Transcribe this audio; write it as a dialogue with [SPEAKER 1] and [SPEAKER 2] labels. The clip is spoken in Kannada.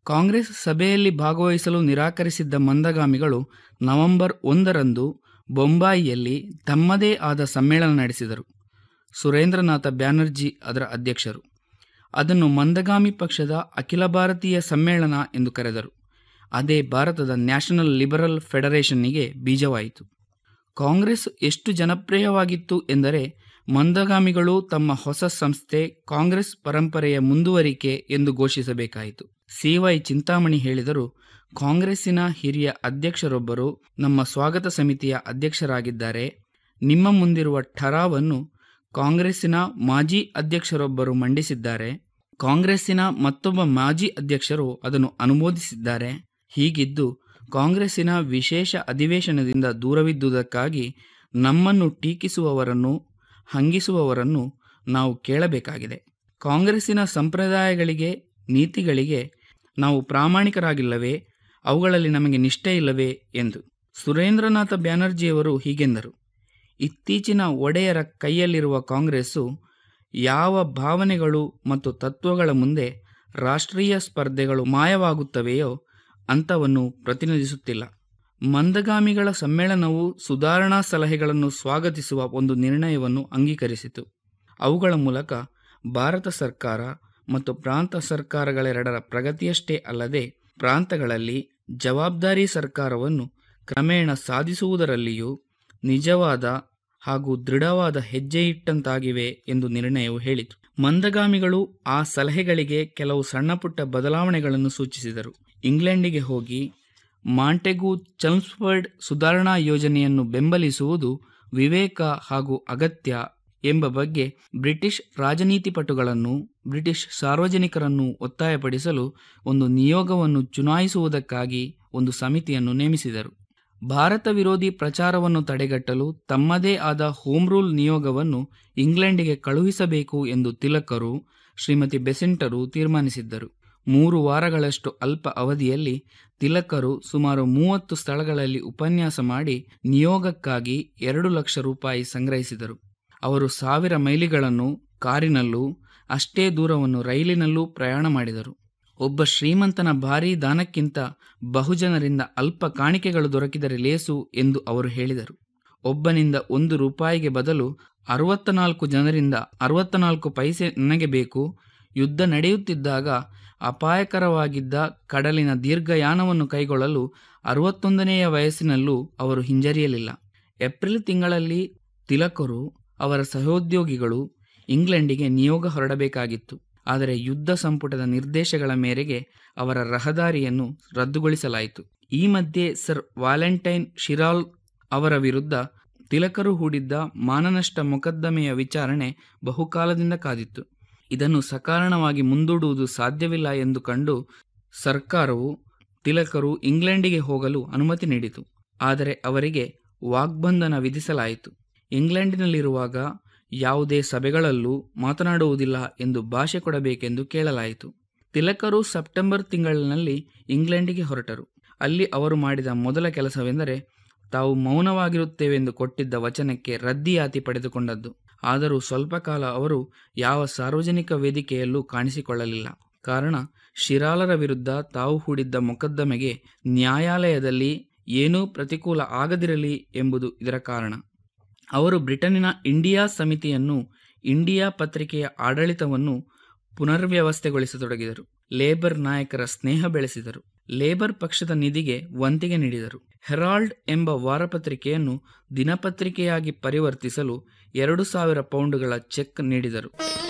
[SPEAKER 1] ಕಾಂಗ್ರೆಸ್ ಸಭೆಯಲ್ಲಿ ಭಾಗವಹಿಸಲು ನಿರಾಕರಿಸಿದ್ದ ಮಂದಗಾಮಿಗಳು ನವೆಂಬರ್ ಒಂದರಂದು ಬೊಂಬಾಯಿಯಲ್ಲಿ ತಮ್ಮದೇ ಆದ ಸಮ್ಮೇಳನ ನಡೆಸಿದರು ಸುರೇಂದ್ರನಾಥ ಬ್ಯಾನರ್ಜಿ ಅದರ ಅಧ್ಯಕ್ಷರು ಅದನ್ನು ಮಂದಗಾಮಿ ಪಕ್ಷದ ಅಖಿಲ ಭಾರತೀಯ ಸಮ್ಮೇಳನ ಎಂದು ಕರೆದರು ಅದೇ ಭಾರತದ ನ್ಯಾಷನಲ್ ಲಿಬರಲ್ ಫೆಡರೇಷನ್ನಿಗೆ ಬೀಜವಾಯಿತು ಕಾಂಗ್ರೆಸ್ ಎಷ್ಟು ಜನಪ್ರಿಯವಾಗಿತ್ತು ಎಂದರೆ ಮಂದಗಾಮಿಗಳು ತಮ್ಮ ಹೊಸ ಸಂಸ್ಥೆ ಕಾಂಗ್ರೆಸ್ ಪರಂಪರೆಯ ಮುಂದುವರಿಕೆ ಎಂದು ಘೋಷಿಸಬೇಕಾಯಿತು ಸಿವೈ ಚಿಂತಾಮಣಿ ಹೇಳಿದರು ಕಾಂಗ್ರೆಸ್ಸಿನ ಹಿರಿಯ ಅಧ್ಯಕ್ಷರೊಬ್ಬರು ನಮ್ಮ ಸ್ವಾಗತ ಸಮಿತಿಯ ಅಧ್ಯಕ್ಷರಾಗಿದ್ದಾರೆ ನಿಮ್ಮ ಮುಂದಿರುವ ಠರಾವನ್ನು ಕಾಂಗ್ರೆಸ್ಸಿನ ಮಾಜಿ ಅಧ್ಯಕ್ಷರೊಬ್ಬರು ಮಂಡಿಸಿದ್ದಾರೆ ಕಾಂಗ್ರೆಸ್ಸಿನ ಮತ್ತೊಬ್ಬ ಮಾಜಿ ಅಧ್ಯಕ್ಷರು ಅದನ್ನು ಅನುಮೋದಿಸಿದ್ದಾರೆ ಹೀಗಿದ್ದು ಕಾಂಗ್ರೆಸ್ಸಿನ ವಿಶೇಷ ಅಧಿವೇಶನದಿಂದ ದೂರವಿದ್ದುದಕ್ಕಾಗಿ ನಮ್ಮನ್ನು ಟೀಕಿಸುವವರನ್ನು ಹಂಗಿಸುವವರನ್ನು ನಾವು ಕೇಳಬೇಕಾಗಿದೆ ಕಾಂಗ್ರೆಸ್ಸಿನ ಸಂಪ್ರದಾಯಗಳಿಗೆ ನೀತಿಗಳಿಗೆ ನಾವು ಪ್ರಾಮಾಣಿಕರಾಗಿಲ್ಲವೇ ಅವುಗಳಲ್ಲಿ ನಮಗೆ ನಿಷ್ಠೆ ಇಲ್ಲವೇ ಎಂದು ಸುರೇಂದ್ರನಾಥ ಬ್ಯಾನರ್ಜಿಯವರು ಹೀಗೆಂದರು ಇತ್ತೀಚಿನ ಒಡೆಯರ ಕೈಯಲ್ಲಿರುವ ಕಾಂಗ್ರೆಸ್ಸು ಯಾವ ಭಾವನೆಗಳು ಮತ್ತು ತತ್ವಗಳ ಮುಂದೆ ರಾಷ್ಟ್ರೀಯ ಸ್ಪರ್ಧೆಗಳು ಮಾಯವಾಗುತ್ತವೆಯೋ ಅಂಥವನ್ನು ಪ್ರತಿನಿಧಿಸುತ್ತಿಲ್ಲ ಮಂದಗಾಮಿಗಳ ಸಮ್ಮೇಳನವು ಸುಧಾರಣಾ ಸಲಹೆಗಳನ್ನು ಸ್ವಾಗತಿಸುವ ಒಂದು ನಿರ್ಣಯವನ್ನು ಅಂಗೀಕರಿಸಿತು ಅವುಗಳ ಮೂಲಕ ಭಾರತ ಸರ್ಕಾರ ಮತ್ತು ಪ್ರಾಂತ ಸರ್ಕಾರಗಳೆರಡರ ಪ್ರಗತಿಯಷ್ಟೇ ಅಲ್ಲದೆ ಪ್ರಾಂತಗಳಲ್ಲಿ ಜವಾಬ್ದಾರಿ ಸರ್ಕಾರವನ್ನು ಕ್ರಮೇಣ ಸಾಧಿಸುವುದರಲ್ಲಿಯೂ ನಿಜವಾದ ಹಾಗೂ ದೃಢವಾದ ಹೆಜ್ಜೆಯಿಟ್ಟಂತಾಗಿವೆ ಎಂದು ನಿರ್ಣಯವು ಹೇಳಿತು ಮಂದಗಾಮಿಗಳು ಆ ಸಲಹೆಗಳಿಗೆ ಕೆಲವು ಸಣ್ಣಪುಟ್ಟ ಬದಲಾವಣೆಗಳನ್ನು ಸೂಚಿಸಿದರು ಇಂಗ್ಲೆಂಡಿಗೆ ಹೋಗಿ ಮಾಂಟೆಗು ಚಲ್ಮ್ಸ್ಫರ್ಡ್ ಸುಧಾರಣಾ ಯೋಜನೆಯನ್ನು ಬೆಂಬಲಿಸುವುದು ವಿವೇಕ ಹಾಗೂ ಅಗತ್ಯ ಎಂಬ ಬಗ್ಗೆ ಬ್ರಿಟಿಷ್ ರಾಜನೀತಿಪಟುಗಳನ್ನು ಬ್ರಿಟಿಷ್ ಸಾರ್ವಜನಿಕರನ್ನು ಒತ್ತಾಯಪಡಿಸಲು ಒಂದು ನಿಯೋಗವನ್ನು ಚುನಾಯಿಸುವುದಕ್ಕಾಗಿ ಒಂದು ಸಮಿತಿಯನ್ನು ನೇಮಿಸಿದರು ಭಾರತ ವಿರೋಧಿ ಪ್ರಚಾರವನ್ನು ತಡೆಗಟ್ಟಲು ತಮ್ಮದೇ ಆದ ಹೋಮ್ ರೂಲ್ ನಿಯೋಗವನ್ನು ಇಂಗ್ಲೆಂಡಿಗೆ ಕಳುಹಿಸಬೇಕು ಎಂದು ತಿಲಕರು ಶ್ರೀಮತಿ ಬೆಸೆಂಟರು ತೀರ್ಮಾನಿಸಿದ್ದರು ಮೂರು ವಾರಗಳಷ್ಟು ಅಲ್ಪ ಅವಧಿಯಲ್ಲಿ ತಿಲಕರು ಸುಮಾರು ಮೂವತ್ತು ಸ್ಥಳಗಳಲ್ಲಿ ಉಪನ್ಯಾಸ ಮಾಡಿ ನಿಯೋಗಕ್ಕಾಗಿ ಎರಡು ಲಕ್ಷ ರೂಪಾಯಿ ಸಂಗ್ರಹಿಸಿದರು ಅವರು ಸಾವಿರ ಮೈಲಿಗಳನ್ನು ಕಾರಿನಲ್ಲೂ ಅಷ್ಟೇ ದೂರವನ್ನು ರೈಲಿನಲ್ಲೂ ಪ್ರಯಾಣ ಮಾಡಿದರು ಒಬ್ಬ ಶ್ರೀಮಂತನ ಭಾರೀ ದಾನಕ್ಕಿಂತ ಬಹುಜನರಿಂದ ಅಲ್ಪ ಕಾಣಿಕೆಗಳು ದೊರಕಿದರೆ ಲೇಸು ಎಂದು ಅವರು ಹೇಳಿದರು ಒಬ್ಬನಿಂದ ಒಂದು ರೂಪಾಯಿಗೆ ಬದಲು ಅರವತ್ತ ನಾಲ್ಕು ಜನರಿಂದ ಅರವತ್ತ ನಾಲ್ಕು ಪೈಸೆ ನನಗೆ ಬೇಕು ಯುದ್ಧ ನಡೆಯುತ್ತಿದ್ದಾಗ ಅಪಾಯಕರವಾಗಿದ್ದ ಕಡಲಿನ ದೀರ್ಘಯಾನವನ್ನು ಕೈಗೊಳ್ಳಲು ಅರವತ್ತೊಂದನೆಯ ವಯಸ್ಸಿನಲ್ಲೂ ಅವರು ಹಿಂಜರಿಯಲಿಲ್ಲ ಏಪ್ರಿಲ್ ತಿಂಗಳಲ್ಲಿ ತಿಲಕರು ಅವರ ಸಹೋದ್ಯೋಗಿಗಳು ಇಂಗ್ಲೆಂಡಿಗೆ ನಿಯೋಗ ಹೊರಡಬೇಕಾಗಿತ್ತು ಆದರೆ ಯುದ್ಧ ಸಂಪುಟದ ನಿರ್ದೇಶಗಳ ಮೇರೆಗೆ ಅವರ ರಹದಾರಿಯನ್ನು ರದ್ದುಗೊಳಿಸಲಾಯಿತು ಈ ಮಧ್ಯೆ ಸರ್ ವ್ಯಾಲೆಂಟೈನ್ ಶಿರಾಲ್ ಅವರ ವಿರುದ್ಧ ತಿಲಕರು ಹೂಡಿದ್ದ ಮಾನನಷ್ಟ ಮೊಕದ್ದಮೆಯ ವಿಚಾರಣೆ ಬಹುಕಾಲದಿಂದ ಕಾದಿತ್ತು ಇದನ್ನು ಸಕಾರಣವಾಗಿ ಮುಂದೂಡುವುದು ಸಾಧ್ಯವಿಲ್ಲ ಎಂದು ಕಂಡು ಸರ್ಕಾರವು ತಿಲಕರು ಇಂಗ್ಲೆಂಡಿಗೆ ಹೋಗಲು ಅನುಮತಿ ನೀಡಿತು ಆದರೆ ಅವರಿಗೆ ವಾಗ್ಬಂಧನ ವಿಧಿಸಲಾಯಿತು ಇಂಗ್ಲೆಂಡಿನಲ್ಲಿರುವಾಗ ಯಾವುದೇ ಸಭೆಗಳಲ್ಲೂ ಮಾತನಾಡುವುದಿಲ್ಲ ಎಂದು ಭಾಷೆ ಕೊಡಬೇಕೆಂದು ಕೇಳಲಾಯಿತು ತಿಲಕರು ಸೆಪ್ಟೆಂಬರ್ ತಿಂಗಳಿನಲ್ಲಿ ಇಂಗ್ಲೆಂಡಿಗೆ ಹೊರಟರು ಅಲ್ಲಿ ಅವರು ಮಾಡಿದ ಮೊದಲ ಕೆಲಸವೆಂದರೆ ತಾವು ಮೌನವಾಗಿರುತ್ತೇವೆಂದು ಕೊಟ್ಟಿದ್ದ ವಚನಕ್ಕೆ ರದ್ದಿಯಾತಿ ಪಡೆದುಕೊಂಡದ್ದು ಆದರೂ ಸ್ವಲ್ಪ ಕಾಲ ಅವರು ಯಾವ ಸಾರ್ವಜನಿಕ ವೇದಿಕೆಯಲ್ಲೂ ಕಾಣಿಸಿಕೊಳ್ಳಲಿಲ್ಲ ಕಾರಣ ಶಿರಾಲರ ವಿರುದ್ಧ ತಾವು ಹೂಡಿದ್ದ ಮೊಕದ್ದಮೆಗೆ ನ್ಯಾಯಾಲಯದಲ್ಲಿ ಏನೂ ಪ್ರತಿಕೂಲ ಆಗದಿರಲಿ ಎಂಬುದು ಇದರ ಕಾರಣ ಅವರು ಬ್ರಿಟನ್ನಿನ ಇಂಡಿಯಾ ಸಮಿತಿಯನ್ನು ಇಂಡಿಯಾ ಪತ್ರಿಕೆಯ ಆಡಳಿತವನ್ನು ಪುನರ್ವ್ಯವಸ್ಥೆಗೊಳಿಸತೊಡಗಿದರು ಲೇಬರ್ ನಾಯಕರ ಸ್ನೇಹ ಬೆಳೆಸಿದರು ಲೇಬರ್ ಪಕ್ಷದ ನಿಧಿಗೆ ವಂತಿಗೆ ನೀಡಿದರು ಹೆರಾಲ್ಡ್ ಎಂಬ ವಾರಪತ್ರಿಕೆಯನ್ನು ದಿನಪತ್ರಿಕೆಯಾಗಿ ಪರಿವರ್ತಿಸಲು ಎರಡು ಸಾವಿರ ಪೌಂಡುಗಳ ಚೆಕ್ ನೀಡಿದರು